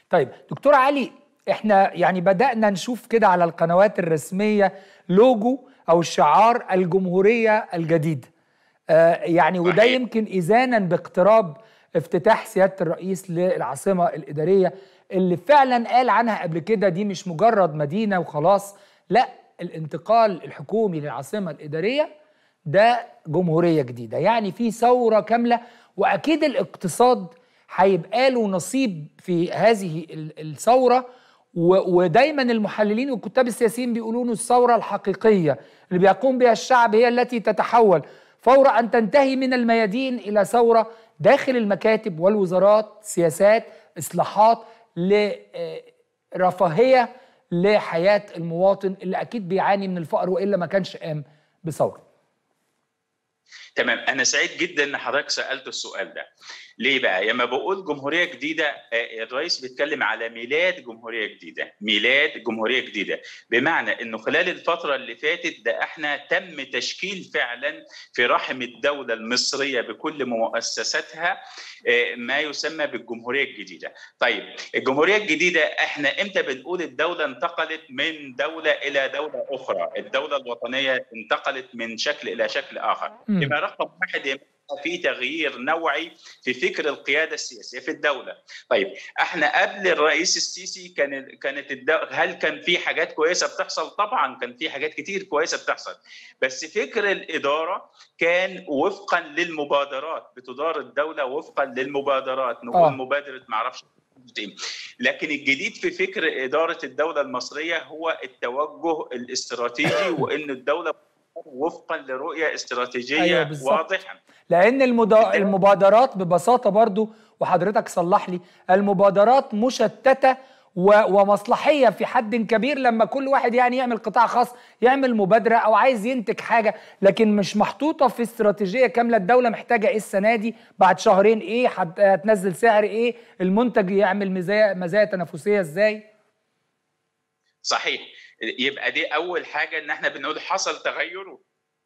طيب دكتور علي احنا يعني بدأنا نشوف كده على القنوات الرسمية لوجو أو شعار الجمهورية الجديدة آه يعني وده صحيح. يمكن إذانا باقتراب افتتاح سيادة الرئيس للعاصمة الإدارية اللي فعلا قال عنها قبل كده دي مش مجرد مدينة وخلاص لا الانتقال الحكومي للعاصمة الإدارية ده جمهورية جديدة يعني في ثورة كاملة وأكيد الاقتصاد هيبقى له نصيب في هذه ال- الثورة و- ودايما المحللين والكتاب السياسيين بيقولوا إنه الثورة الحقيقية اللي بيقوم بها الشعب هي التي تتحول فور أن تنتهي من الميادين إلى ثورة داخل المكاتب والوزارات سياسات إصلاحات لرفاهية لحياة المواطن اللي أكيد بيعاني من الفقر وإلا ما كانش قام بثورة تمام انا سعيد جدا ان حضرتك سالت السؤال ده ليه بقى لما بقول جمهوريه جديده آه، الرئيس بيتكلم على ميلاد جمهوريه جديده ميلاد جمهوريه جديده بمعنى انه خلال الفتره اللي فاتت ده احنا تم تشكيل فعلا في رحم الدوله المصريه بكل مؤسساتها آه، ما يسمى بالجمهوريه الجديده طيب الجمهوريه الجديده احنا امتى بنقول الدوله انتقلت من دوله الى دوله اخرى الدوله الوطنيه انتقلت من شكل الى شكل اخر مم. يبقى رقم واحد يبقى في تغيير نوعي في فكر القياده السياسيه في الدوله. طيب احنا قبل الرئيس السيسي كان كانت الدولة هل كان في حاجات كويسه بتحصل؟ طبعا كان في حاجات كتير كويسه بتحصل بس فكر الاداره كان وفقا للمبادرات بتدار الدوله وفقا للمبادرات نقول آه. آه. مبادره معرفش إيه. لكن الجديد في فكر اداره الدوله المصريه هو التوجه الاستراتيجي وان الدوله وفقا لرؤيه استراتيجيه أيوة أيوة بالظبط. واضحه لان المدا... المبادرات ببساطه برضو وحضرتك صلح لي المبادرات مشتته و... ومصلحيه في حد كبير لما كل واحد يعني يعمل قطاع خاص يعمل مبادره او عايز ينتج حاجه لكن مش محطوطه في استراتيجيه كامله الدوله محتاجه ايه السنه دي بعد شهرين ايه هت- هتنزل سعر ايه المنتج يعمل مزايا مزايا تنافسيه ازاي صحيح يبقى دي اول حاجه ان احنا بنقول حصل تغير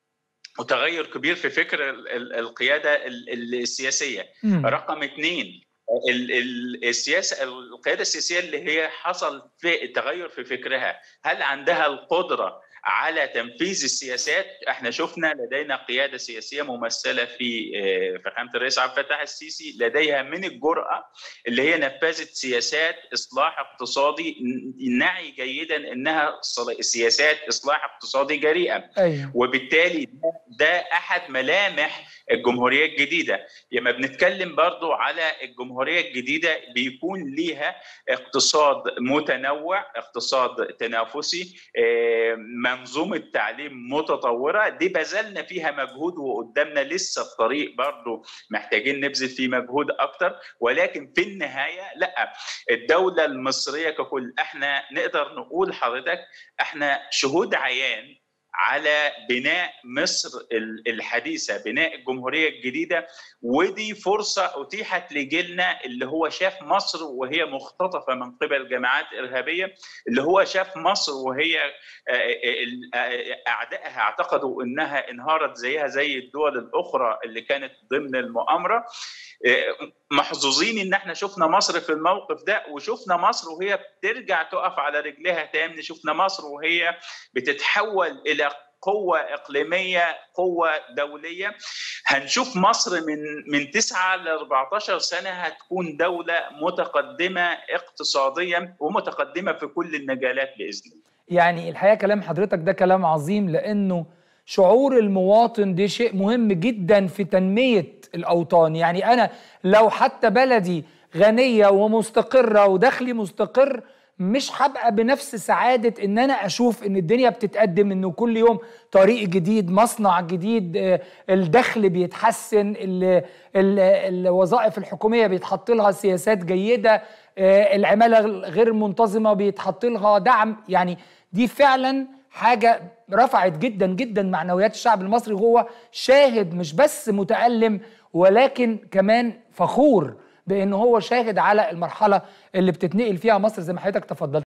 وتغير كبير في فكر ال- ال- القياده ال- ال- السياسيه مم. رقم اثنين ال- ال- السياسه القياده السياسيه اللي هي حصل في تغير في فكرها هل عندها القدره على تنفيذ السياسات احنا شفنا لدينا قياده سياسيه ممثله في آه، فخامه الرئيس عبد الفتاح السيسي لديها من الجراه اللي هي نفذت سياسات اصلاح اقتصادي ن- نعي جيدا انها صل- سياسات اصلاح اقتصادي جريئه ايوه وبالتالي ده, ده احد ملامح الجمهوريه الجديده لما بنتكلم برضو على الجمهوريه الجديده بيكون ليها اقتصاد متنوع اقتصاد تنافسي آه، منظومه تعليم متطوره دي بذلنا فيها مجهود وقدامنا لسه الطريق برضو محتاجين نبذل فيه مجهود اكتر ولكن في النهايه لا الدوله المصريه ككل احنا نقدر نقول حضرتك احنا شهود عيان على بناء مصر ال- الحديثه بناء الجمهوريه الجديده ودي فرصه اتيحت لجيلنا اللي هو شاف مصر وهي مختطفه من قبل جماعات ارهابيه اللي هو شاف مصر وهي آه، آه، ال- آه، اعدائها اعتقدوا انها انهارت زيها زي الدول الاخرى اللي كانت ضمن المؤامره آه، محظوظين ان احنا شفنا مصر في الموقف ده وشفنا مصر وهي بترجع تقف على رجلها تاني شفنا مصر وهي بتتحول الى قوة إقليمية قوة دولية هنشوف مصر من من 9 ل 14 سنة هتكون دولة متقدمة اقتصاديا ومتقدمة في كل المجالات بإذن الله يعني الحقيقه كلام حضرتك ده كلام عظيم لانه شعور المواطن ده شيء مهم جدا في تنميه الاوطان يعني انا لو حتى بلدي غنيه ومستقره ودخلي مستقر مش هبقى بنفس سعاده ان انا اشوف ان الدنيا بتتقدم انه كل يوم طريق جديد مصنع جديد آه، الدخل بيتحسن ال- ال- الوظائف الحكوميه بيتحط لها سياسات جيده آه، العماله غير منتظمه بيتحط لها دعم يعني دي فعلا حاجه رفعت جدا جدا معنويات الشعب المصري وهو شاهد مش بس متالم ولكن كمان فخور بان هو شاهد على المرحله اللي بتتنقل فيها مصر زي ما حضرتك تفضلت